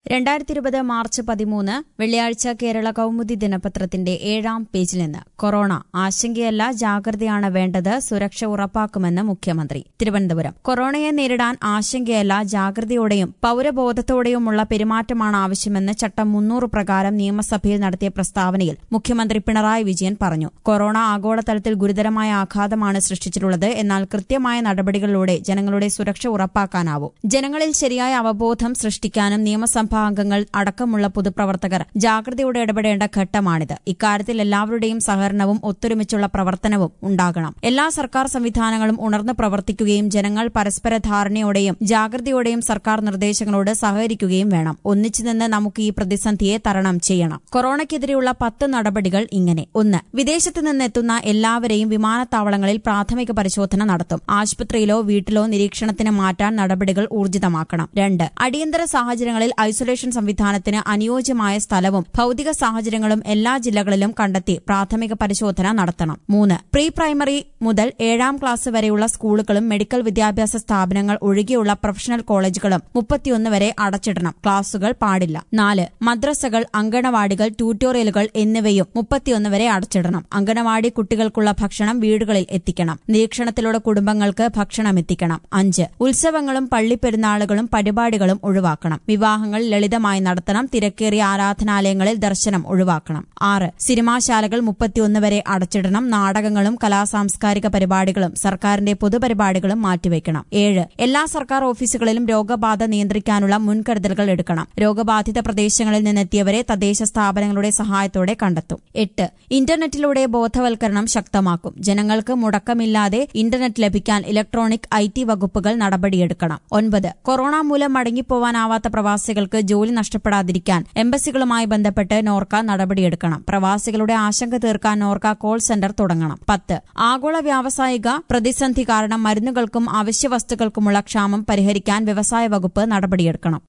രണ്ടായിരത്തി ഇരുപത് മാർച്ച് പതിമൂന്ന് വെള്ളിയാഴ്ച കേരള കൗമുദി ദിനപത്രത്തിന്റെ ഏഴാം പേജിൽ നിന്ന് കൊറോണ ആശങ്കയല്ല ജാഗ്രതയാണ് വേണ്ടത് സുരക്ഷ ഉറപ്പാക്കുമെന്ന് മുഖ്യമന്ത്രി തിരുവനന്തപുരം കൊറോണയെ നേരിടാൻ ആശങ്കയല്ല ജാഗ്രതയോടെയും പൌരബോധത്തോടെയുമുള്ള പെരുമാറ്റമാണ് ആവശ്യമെന്ന് ചട്ടം മുന്നൂറ് പ്രകാരം നിയമസഭയിൽ നടത്തിയ പ്രസ്താവനയിൽ മുഖ്യമന്ത്രി പിണറായി വിജയൻ പറഞ്ഞു കൊറോണ ആഗോളതലത്തിൽ ഗുരുതരമായ ആഘാതമാണ് സൃഷ്ടിച്ചിട്ടുള്ളത് എന്നാൽ കൃത്യമായ നടപടികളിലൂടെ ജനങ്ങളുടെ സുരക്ഷ ഉറപ്പാക്കാനാവും ജനങ്ങളിൽ ശരിയായ അവബോധം സൃഷ്ടിക്കാനും നിയമസഭാ അംഗങ്ങൾ അടക്കമുള്ള പൊതുപ്രവർത്തകർ ജാഗ്രതയോടെ ഇടപെടേണ്ട ഘട്ടമാണിത് ഇക്കാര്യത്തിൽ എല്ലാവരുടെയും സഹകരണവും ഒത്തൊരുമിച്ചുള്ള പ്രവർത്തനവും ഉണ്ടാകണം എല്ലാ സർക്കാർ സംവിധാനങ്ങളും ഉണർന്ന് പ്രവർത്തിക്കുകയും ജനങ്ങൾ പരസ്പര ധാരണയോടെയും ജാഗ്രതയോടെയും സർക്കാർ നിർദ്ദേശങ്ങളോട് സഹകരിക്കുകയും വേണം ഒന്നിച്ചു നിന്ന് നമുക്ക് ഈ പ്രതിസന്ധിയെ തരണം ചെയ്യണം കൊറോണയ്ക്കെതിരെയുള്ള പത്ത് നടപടികൾ ഇങ്ങനെ ഒന്ന് വിദേശത്ത് നിന്നെത്തുന്ന എല്ലാവരെയും വിമാനത്താവളങ്ങളിൽ പ്രാഥമിക പരിശോധന നടത്തും ആശുപത്രിയിലോ വീട്ടിലോ നിരീക്ഷണത്തിന് മാറ്റാൻ നടപടികൾ ഊർജിതമാക്കണം രണ്ട് അടിയന്തര സാഹചര്യങ്ങളിൽ ഐസൊലേഷൻ സംവിധാനത്തിന് അനുയോജ്യമായ സ്ഥലവും ഭൌതിക സാഹചര്യങ്ങളും എല്ലാ ജില്ലകളിലും കണ്ടെത്തി പ്രാഥമിക പരിശോധന നടത്തണം മൂന്ന് പ്രീ പ്രൈമറി മുതൽ ഏഴാം ക്ലാസ് വരെയുള്ള സ്കൂളുകളും മെഡിക്കൽ വിദ്യാഭ്യാസ സ്ഥാപനങ്ങൾ ഒഴികെയുള്ള പ്രൊഫഷണൽ കോളേജുകളും മുപ്പത്തിയൊന്ന് വരെ അടച്ചിടണം ക്ലാസുകൾ പാടില്ല നാല് മദ്രസകൾ അങ്കണവാടികൾ ട്യൂട്ടോറിയലുകൾ എന്നിവയും മുപ്പത്തിയൊന്ന് വരെ അടച്ചിടണം അങ്കണവാടി കുട്ടികൾക്കുള്ള ഭക്ഷണം വീടുകളിൽ എത്തിക്കണം നിരീക്ഷണത്തിലുള്ള കുടുംബങ്ങൾക്ക് ഭക്ഷണം എത്തിക്കണം അഞ്ച് ഉത്സവങ്ങളും പള്ളിപ്പെരുന്നാളുകളും പരിപാടികളും ഒഴിവാക്കണം വിവാഹങ്ങൾ ലളിതമായി നടത്തണം തിരക്കേറിയ ആരാധനാലയങ്ങളിൽ ദർശനം ഒഴിവാക്കണം ആറ് സിനിമാശാലകൾ മുപ്പത്തിയൊന്ന് വരെ അടച്ചിടണം നാടകങ്ങളും കലാസാംസ്കാരിക പരിപാടികളും സർക്കാരിന്റെ പൊതുപരിപാടികളും മാറ്റിവെക്കണം ഏഴ് എല്ലാ സർക്കാർ ഓഫീസുകളിലും രോഗബാധ നിയന്ത്രിക്കാനുള്ള മുൻകരുതലുകൾ എടുക്കണം രോഗബാധിത പ്രദേശങ്ങളിൽ നിന്നെത്തിയവരെ തദ്ദേശ സ്ഥാപനങ്ങളുടെ സഹായത്തോടെ കണ്ടെത്തും എട്ട് ഇന്റർനെറ്റിലൂടെ ബോധവൽക്കരണം ശക്തമാക്കും ജനങ്ങൾക്ക് മുടക്കമില്ലാതെ ഇന്റർനെറ്റ് ലഭിക്കാൻ ഇലക്ട്രോണിക് ഐ ടി വകുപ്പുകൾ നടപടിയെടുക്കണം ഒൻപത് കൊറോണ മൂലം മടങ്ങിപ്പോവാനാവാത്ത പ്രവാസികൾക്ക് ജോലി നഷ്ടപ്പെടാതിരിക്കാൻ എംബസികളുമായി ബന്ധപ്പെട്ട് നോർക്ക നടപടിയെടുക്കണം പ്രവാസികളുടെ ആശങ്ക തീർക്കാൻ നോർക്ക കോൾ സെന്റർ തുടങ്ങണം പത്ത് ആഗോള വ്യാവസായിക പ്രതിസന്ധി കാരണം മരുന്നുകൾക്കും അവശ്യ വസ്തുക്കൾക്കുമുള്ള ക്ഷാമം പരിഹരിക്കാൻ വ്യവസായ വകുപ്പ് നടപടിയെടുക്കണം